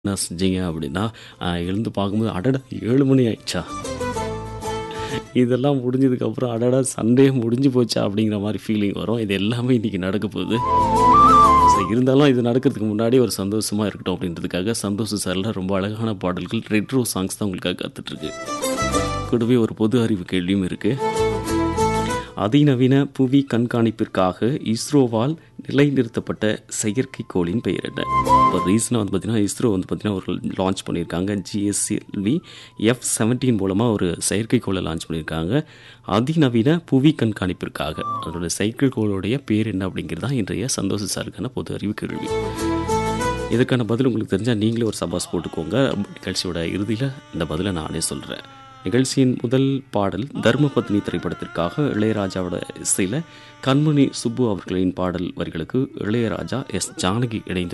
என்ன செஞ்சீங்க அப்படின்னா ஆஹ் எழுந்து பார்க்கும்போது அடடா ஏழு மணி ஆயிடுச்சா இதெல்லாம் முடிஞ்சதுக்கப்புறம் அடடா சண்டே முடிஞ்சு போச்சா அப்படிங்கிற மாதிரி ஃபீலிங் வரும் இது எல்லாமே இன்றைக்கி நடக்க போகுது ஸோ இருந்தாலும் இது நடக்கிறதுக்கு முன்னாடி ஒரு சந்தோஷமாக இருக்கட்டும் அப்படின்றதுக்காக சந்தோஷ் சாரில் ரொம்ப அழகான பாடல்கள் ரெட்ரோ சாங்ஸ் தான் உங்களுக்காக காத்துட்ருக்கு கூடவே ஒரு பொது அறிவு கேள்வியும் இருக்குது அதிநவீன புவி கண்காணிப்பிற்காக இஸ்ரோவால் நிலைநிறுத்தப்பட்ட செயற்கைக்கோளின் பெயர் என்ன இப்போ ரீசனாக வந்து பார்த்திங்கன்னா இஸ்ரோ வந்து பார்த்திங்கன்னா ஒரு லான்ச் பண்ணியிருக்காங்க ஜிஎஸ்எல்வி எஃப் செவன்டீன் மூலமாக ஒரு செயற்கைக்கோளை லான்ச் பண்ணியிருக்காங்க அதிநவீன புவி கண்காணிப்பிற்காக அதோட செயற்கைக்கோளுடைய பேர் என்ன அப்படிங்கிறது தான் இன்றைய சந்தோஷ சாருக்கான பொது அறிவு கேள்வி இதுக்கான பதில் உங்களுக்கு தெரிஞ்சால் நீங்களே ஒரு சபாஸ் போட்டுக்கோங்க நிகழ்ச்சியோட இறுதியில் இந்த பதிலை நானே சொல்கிறேன் நிகழ்ச்சியின் முதல் பாடல் தர்மபத்னி திரைப்படத்திற்காக இளையராஜாவோட இசையில் கண்மணி சுப்பு அவர்களின் பாடல் வரிகளுக்கு இளையராஜா எஸ் ஜானகி இணைந்து